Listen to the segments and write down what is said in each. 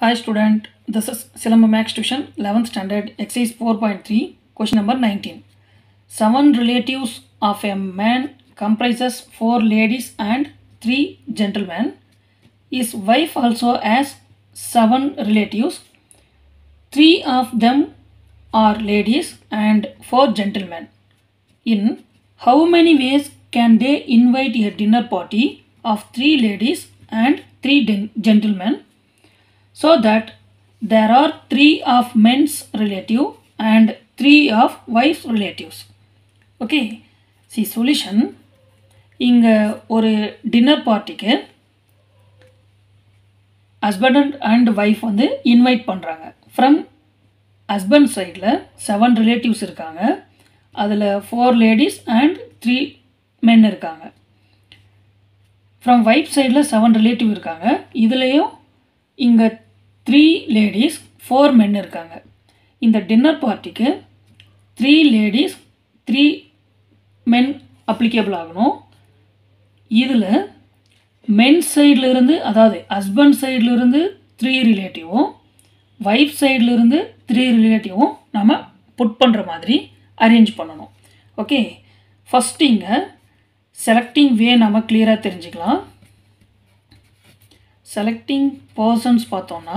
Hi student, this is Silamba Max Tuition 11th standard exercise 4.3 question number 19. Seven relatives of a man comprises four ladies and three gentlemen. His wife also has seven relatives. Three of them are ladies and four gentlemen. In how many ways can they invite a dinner party of three ladies and three den- gentlemen so that there are three of men's relative and three of wife's relatives okay see solution இங்கே ஒரு dinner பார்ட்டிக்கு husband and and wife வந்து invite பண்ணுறாங்க from husband சைடில் seven relatives இருக்காங்க அதில் four ladies and three men இருக்காங்க from wife சைடில் செவன் ரிலேட்டிவ் இருக்காங்க இதுலேயும் இங்கே த்ரீ லேடிஸ் ஃபோர் மென் இருக்காங்க இந்த டின்னர் பார்ட்டிக்கு three ladies three men applicable ஆகணும் இதில் மென் சைட்லேருந்து அதாவது ஹஸ்பண்ட் சைட்லேருந்து த்ரீ ரிலேட்டிவும் ஒய்ஃப் சைட்லேருந்து த்ரீ ரிலேட்டிவும் நம்ம புட் பண்ணுற மாதிரி அரேஞ்ச் பண்ணணும் ஓகே ஃபஸ்ட் இங்கே செலக்டிங் வே நம்ம கிளியராக தெரிஞ்சுக்கலாம் செலக்டிங் பர்சன்ஸ் பார்த்தோன்னா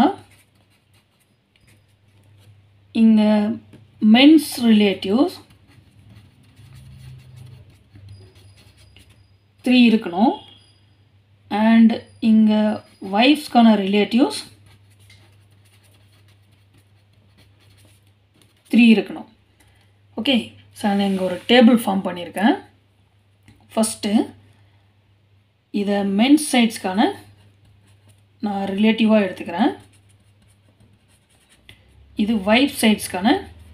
இங்கே மென்ஸ் ரிலேட்டிவ்ஸ் த்ரீ இருக்கணும் அண்ட் இங்கே ஒய்ஃப்ஸ்க்கான ரிலேட்டிவ்ஸ் த்ரீ இருக்கணும் ஓகே சார் நான் இங்கே ஒரு டேபிள் ஃபார்ம் பண்ணியிருக்கேன் ஃபஸ்ட்டு இதை மென்ஸ் சைட்ஸ்க்கான நான் ரிலேட்டிவாக எடுத்துக்கிறேன் இது ஒய்ஃப் சைட்ஸ்க்கான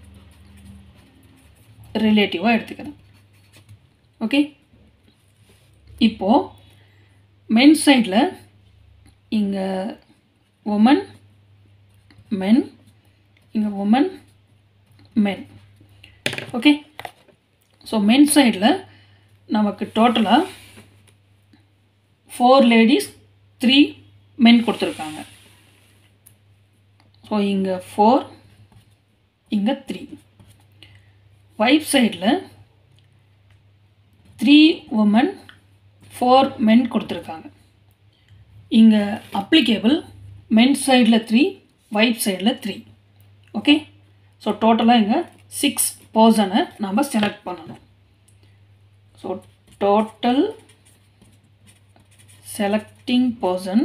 ரிலேட்டிவாக எடுத்துக்கிறேன் ஓகே இப்போது மென் சைடில் இங்கே உமன் மென் இங்கே women men okay so men சைடில் நமக்கு டோட்டலாக ஃபோர் லேடிஸ் த்ரீ மென் கொடுத்துருக்காங்க ஸோ இங்கே ஃபோர் இங்கே த்ரீ ஒய்ஃப் சைடில் த்ரீ உமன் ஃபோர் மென் கொடுத்துருக்காங்க இங்கே அப்ளிகேபிள் மென் சைடில் த்ரீ ஒய்ஃப் சைடில் த்ரீ ஓகே ஸோ டோட்டலாக இங்கே சிக்ஸ் பர்சனை நாம் செலக்ட் பண்ணணும் so total selecting person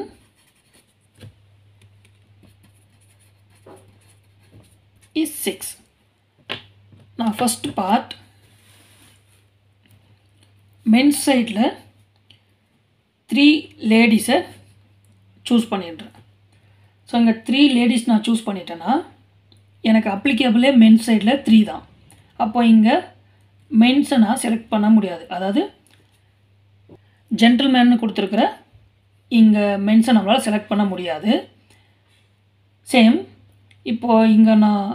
is 6. Now first part men's சைடில் த்ரீ லேடிஸை சூஸ் பண்ணிடுறேன் ஸோ இங்கே த்ரீ லேடிஸ் நான் சூஸ் பண்ணிட்டேன்னா எனக்கு அப்ளிகேபிளே மென்ஸ் சைடில் த்ரீ தான் அப்போ இங்கே மென்ஸை நான் செலக்ட் பண்ண முடியாது அதாவது ஜென்டில்மேன்னு கொடுத்துருக்குற இங்கே மென்ஸை நம்மளால் செலக்ட் பண்ண முடியாது சேம் இப்போது இங்கே நான்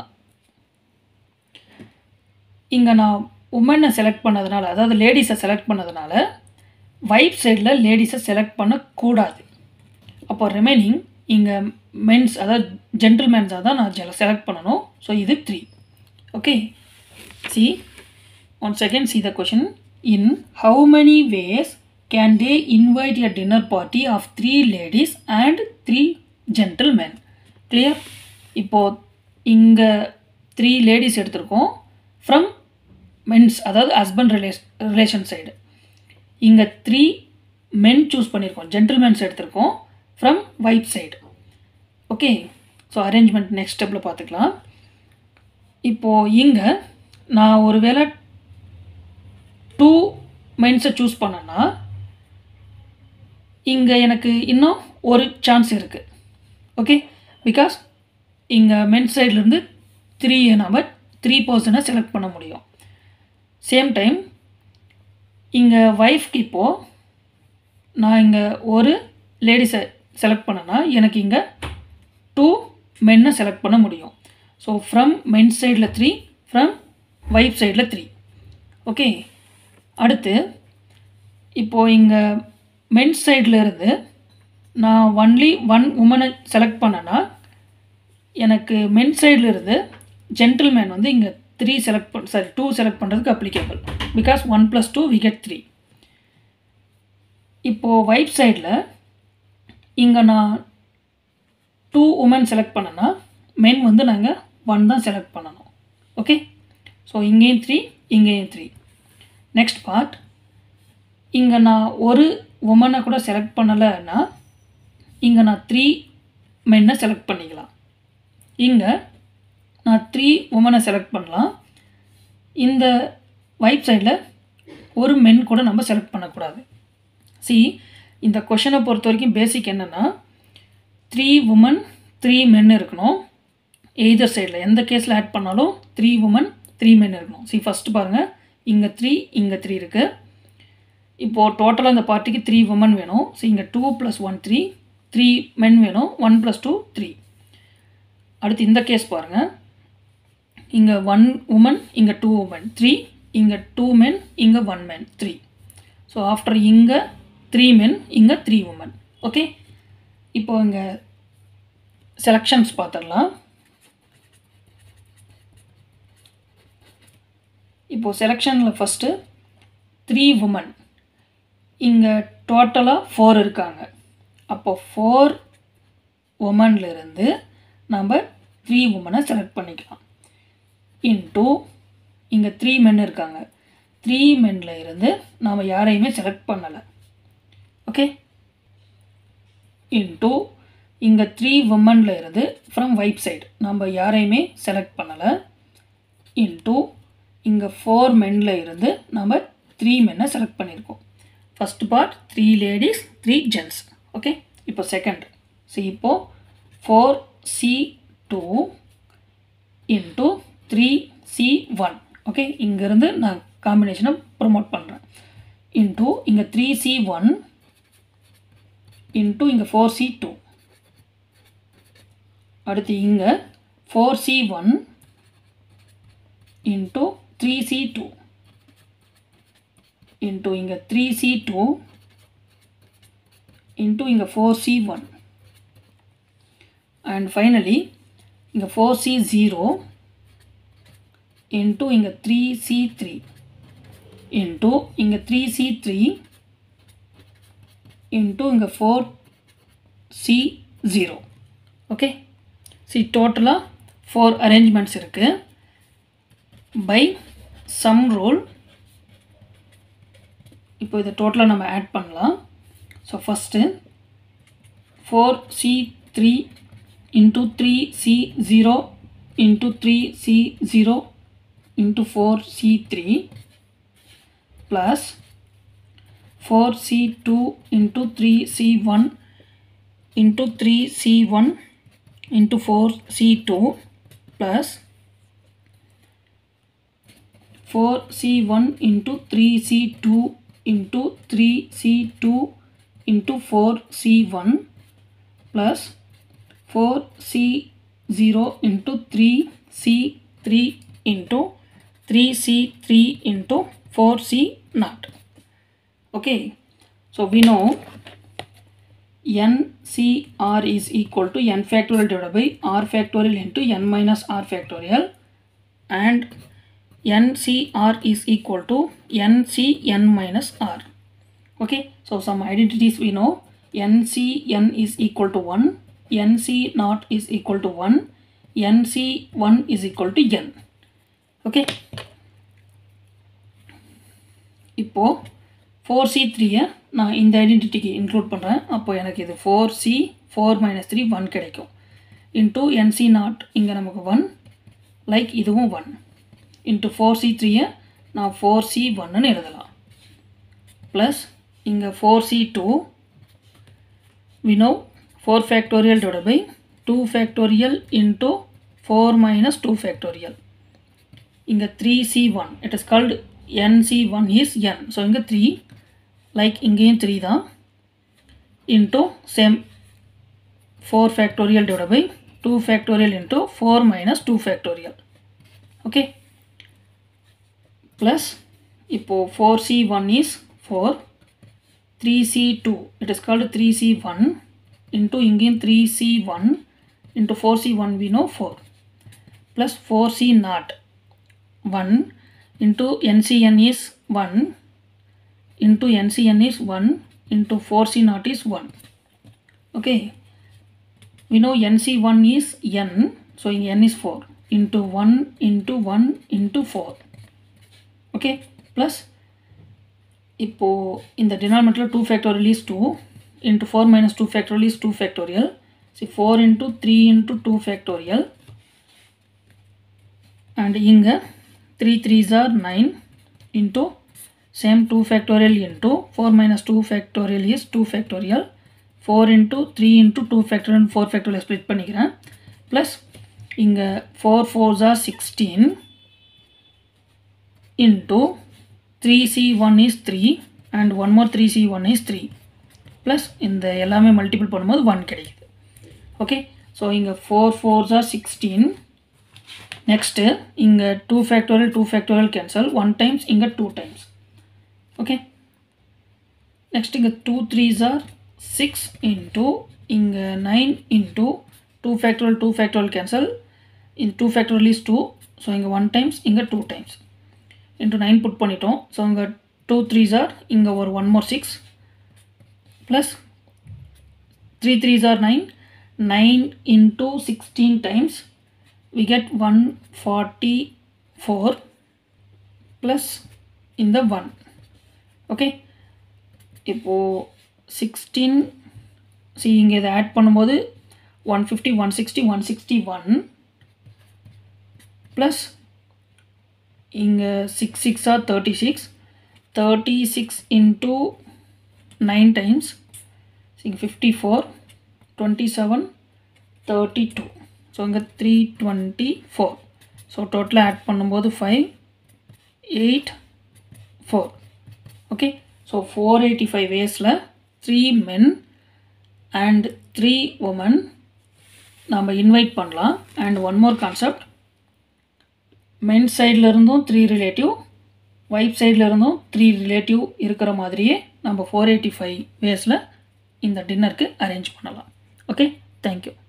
இங்கே நான் உமனை செலக்ட் பண்ணதுனால அதாவது லேடிஸை செலக்ட் பண்ணதுனால வைஃப் சைடில் லேடிஸை செலக்ட் பண்ணக்கூடாது அப்போ ரிமைனிங் இங்கே மென்ஸ் அதாவது ஜென்டில்மேன்ஸாக தான் நான் செலக்ட் பண்ணணும் ஸோ இது three okay see one second see the question in how many ways can they invite a dinner party of three ladies and three gentlemen clear இப்போது இங்கே த்ரீ லேடிஸ் எடுத்திருக்கோம் from men's அதாவது husband ரிலேஷ் relation side இங்கே three men choose பண்ணியிருக்கோம் gentlemens எடுத்திருக்கோம் from wife side okay so arrangement next ஸ்டெப்பில் பார்த்துக்கலாம் இப்போது இங்கே நான் ஒரு வேளை டூ மென்ஸை சூஸ் பண்ணேன்னா இங்கே எனக்கு இன்னும் ஒரு சான்ஸ் இருக்குது ஓகே பிகாஸ் இங்கே மென் சைட்லேருந்து த்ரீ நம்ம த்ரீ பர்சனை செலக்ட் பண்ண முடியும் சேம் டைம் இங்கே ஒய்ஃப்க்கு இப்போது நான் இங்கே ஒரு லேடிஸை செலக்ட் பண்ணேன்னா எனக்கு இங்கே டூ மென்னை செலக்ட் பண்ண முடியும் ஸோ ஃப்ரம் மென் சைடில் த்ரீ ஃப்ரம் ஒய்ஃப் சைடில் த்ரீ ஓகே அடுத்து இப்போது இங்கே மென்ஸ் சைடில் இருந்து நான் ஒன்லி ஒன் உமனை செலக்ட் பண்ணேன்னா எனக்கு மென் சைடில் இருந்து ஜென்டில்மேன் வந்து இங்கே த்ரீ செலக்ட் பண் சாரி டூ செலக்ட் பண்ணுறதுக்கு applicable because one plus two we get three இப்போது வைப் சைடில் இங்கே நான் டூ உமன் செலக்ட் பண்ணேன்னா மென் வந்து நாங்கள் ஒன் தான் செலக்ட் பண்ணணும் ஓகே ஸோ இங்கேயும் த்ரீ இங்கேயும் த்ரீ நெக்ஸ்ட் பார்ட் இங்கே நான் ஒரு உமனை கூட செலக்ட் பண்ணலைன்னா இங்கே நான் த்ரீ மென்னை செலக்ட் பண்ணிக்கலாம் இங்கே நான் த்ரீ உமனை செலக்ட் பண்ணலாம் இந்த வைப் சைடில் ஒரு மென் கூட நம்ம செலக்ட் பண்ணக்கூடாது சி இந்த கொஷனை பொறுத்த வரைக்கும் பேசிக் என்னென்னா த்ரீ உமன் த்ரீ மென் இருக்கணும் எய்தர் சைடில் எந்த கேஸில் ஆட் பண்ணாலும் த்ரீ உமன் த்ரீ மென் இருக்கணும் சி ஃபஸ்ட்டு பாருங்கள் இங்கே த்ரீ இங்கே த்ரீ இருக்குது இப்போது டோட்டலாக இந்த பார்ட்டிக்கு த்ரீ உமன் வேணும் ஸோ இங்கே two plus one three three men வேணும் ஒன் ப்ளஸ் டூ த்ரீ அடுத்து இந்த கேஸ் பாருங்கள் இங்கே ஒன் உமன் இங்கே டூ உமன் த்ரீ இங்கே டூ மென் இங்கே one men three so after இங்கே த்ரீ மென் இங்கே த்ரீ உமன் ஓகே இப்போ இங்கே செலெக்ஷன்ஸ் பார்த்துடலாம் இப்போது செலெக்ஷனில் ஃபஸ்ட்டு த்ரீ உமன் இங்கே டோட்டலாக ஃபோர் இருக்காங்க அப்போ ஃபோர் உமன்லேருந்து நம்ம த்ரீ உமனை செலக்ட் பண்ணிக்கலாம் இன்டூ இங்கே த்ரீ மென் இருக்காங்க த்ரீ மென்னில் இருந்து நாம் யாரையுமே செலக்ட் பண்ணலை ஓகே இன்டூ இங்கே த்ரீ உமனில் இருந்து ஃப்ரம் வைப் சைடு நம்ம யாரையுமே செலக்ட் பண்ணலை இன்டூ இங்கே ஃபோர் மென்னில் இருந்து நம்ம த்ரீ மென்னை செலக்ட் பண்ணியிருக்கோம் first part three ladies three gents okay இப்போ செகண்ட் ஸோ இப்போது four C two into three C one okay இங்கேருந்து நான் காம்பினேஷனை ப்ரொமோட் பண்ணுறேன் இன்ட்டு இங்கே த்ரீ சி ஒன் இன்ட்டு இங்கே ஃபோர் சி டூ அடுத்து இங்கே four C one into three C two into இங்கே த்ரீ சி டூ இன்ட்டு இங்கே four C one and finally இங்கே ஃபோர் சி ஜீரோ இன்ட்டு இங்கே த்ரீ சி த்ரீ இன்ட்டு இங்கே three C three into இங்கே four C zero okay see டோட்டலாக four arrangements இருக்குது by some rule இப்போ இதை டோட்டலாக நம்ம ஆட் பண்ணலாம் so first four C three into three C zero into three C zero into four C three plus four C two into three C one into three C one into four C two plus four C one into three C two into three C two into four C one plus four C zero into three C three into three C three into four C nought okay so we know ncr is equal to n factorial divided by r factorial into n minus r factorial and ncr is equal to ncn minus r okay so some identities we know ncn is equal to 1 nc naught is equal to 1 nc1 is equal to n okay இப்போ four C த்ரீயை நான் இந்த ஐடென்டிட்டிக்கு include பண்ணுறேன் அப்போ எனக்கு இது four C four minus three one கிடைக்கும் இன்ட்டு என்சி நாட் இங்கே நமக்கு ஒன் லைக் இதுவும் ஒன் இன்ட்டு ஃபோர் சி த்ரீயை நான் ஃபோர் சி ஒன்னுன்னு எழுதலாம் ப்ளஸ் இங்கே four C two we know four factorial divide by two factorial into four minus two factorial இங்கே three C one it is called n C one is n so இங்கே three like இங்கேயும் three தான் into same four factorial divide by two factorial into four minus two factorial okay plus இப்போது four C one is four three C two it is called three C one into இங்கேயும் three C one into 4c1 we know 4 plus 4c naught 1 into ncn is 1 into ncn is 1 into 4c naught is 1 okay we know nc1 is n so in n is 4 into 1 into 1 into 4 okay plus இப்போ இந்த denominator 2 factorial is 2 into 4 minus 2 factorial is 2 factorial see 4 into 3 into 2 factorial and இங்க 3 3s are 9 into same 2 factorial into 4 minus 2 factorial is 2 factorial 4 into 3 into 2 factorial 4 factorial split பண்ணிக்கிறேன் plus இங்க 4 4s are 16 into 3c1 is 3 and one more 3c1 is 3 plus இந்த எல்லாமே multiple பண்ணும்போது 1 கிடைக்குது okay so இங்கே four fours are sixteen next இங்கே two factorial two factorial cancel one times இங்கே two times okay next இங்கே two threes are six into இங்கே nine into two factorial two factorial cancel இந்த two factorial is two so இங்கே one times இங்கே two times into nine put பண்ணிட்டோம் so இங்கே two threes are இங்கே ஒரு one more six plus three threes are nine nine into sixteen times we get 144 plus இந்த 1 okay இப்போ sixteen C இங்கே இதை ஆட் பண்ணும்போது one fifty one sixty one sixty one plus இங்கே six சிக்ஸாக thirty six thirty six into nine times இங்கே fifty four twenty seven thirty two so இங்கே three twenty four so டோட்டலாக add பண்ணும்போது five eight four okay so four eighty five வேஸில் three men and three woman நம்ம invite பண்ணலாம் and one more concept men சைடில் இருந்தும் three relative wife சைடில் இருந்தும் த்ரீ ரிலேட்டிவ் இருக்கிற மாதிரியே நம்ம ஃபோர் எயிட்டி ஃபைவ் வேஸில் இந்த டின்னருக்கு அரேஞ்ச் பண்ணலாம் ஓகே தேங்க்யூ